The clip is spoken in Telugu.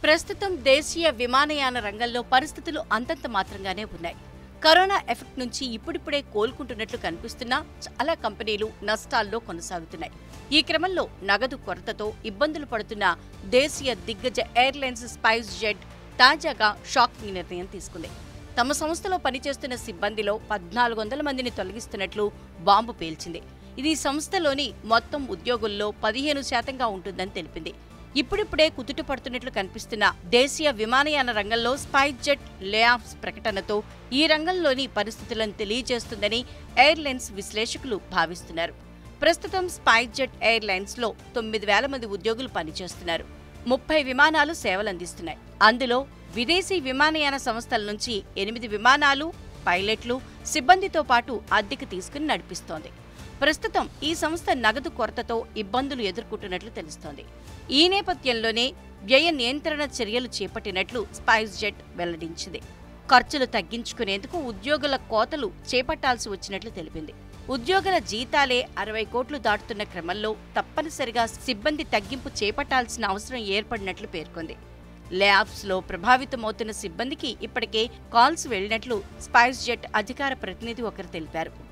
ప్రస్తుతం దేశీయ విమానయాన రంగంలో పరిస్థితులు అంతంత మాత్రంగానే ఉన్నాయి కరోనా ఎఫెక్ట్ నుంచి ఇప్పుడిప్పుడే కోలుకుంటున్నట్లు కనిపిస్తున్నా చాలా కంపెనీలు నష్టాల్లో కొనసాగుతున్నాయి ఈ క్రమంలో నగదు కొరతతో ఇబ్బందులు పడుతున్న దేశీయ దిగ్గజ ఎయిర్లైన్స్ స్పైస్ జెట్ తాజాగా షాకింగ్ నిర్ణయం తీసుకుంది తమ సంస్థలో పనిచేస్తున్న సిబ్బందిలో పద్నాలుగు వందల మందిని తొలగిస్తున్నట్లు బాంబు పేల్చింది ఇది సంస్థలోని మొత్తం ఉద్యోగుల్లో పదిహేను శాతంగా ఉంటుందని తెలిపింది ఇప్పుడిప్పుడే కుదుట పడుతున్నట్లు కనిపిస్తున్న దేశీయ విమానయాన రంగంలో స్పైస్ జెట్ లేఆఫ్స్ ప్రకటనతో ఈ రంగంలోని పరిస్థితులను తెలియజేస్తుందని ఎయిర్లైన్స్ విశ్లేషకులు భావిస్తున్నారు ప్రస్తుతం స్పైస్ జెట్ ఎయిర్లైన్స్ లో తొమ్మిది వేల మంది ఉద్యోగులు పనిచేస్తున్నారు ముప్పై విమానాలు సేవలందిస్తున్నాయి అందులో విదేశీ విమానయాన సంస్థల నుంచి ఎనిమిది విమానాలు పైలట్లు సిబ్బందితో పాటు అద్దెకు తీసుకుని నడిపిస్తోంది ప్రస్తుతం ఈ సంస్థ నగదు కొరతతో ఇబ్బందులు ఎదుర్కొంటున్నట్లు తెలుస్తోంది ఈ నేపథ్యంలోనే వ్యయ నియంత్రణ చర్యలు చేపట్టినట్లు స్పైస్ జెట్ వెల్లడించింది ఖర్చులు తగ్గించుకునేందుకు ఉద్యోగుల కోతలు చేపట్టాల్సి వచ్చినట్లు తెలిపింది ఉద్యోగుల జీతాలే అరవై కోట్లు దాటుతున్న క్రమంలో తప్పనిసరిగా సిబ్బంది తగ్గింపు చేపట్టాల్సిన అవసరం ఏర్పడినట్లు పేర్కొంది లేఆఫ్స్లో ప్రభావితమవుతున్న సిబ్బందికి ఇప్పటికే కాల్స్ వెళ్లినట్లు స్పైస్ జెట్ అధికార ప్రతినిధి ఒకరు తెలిపారు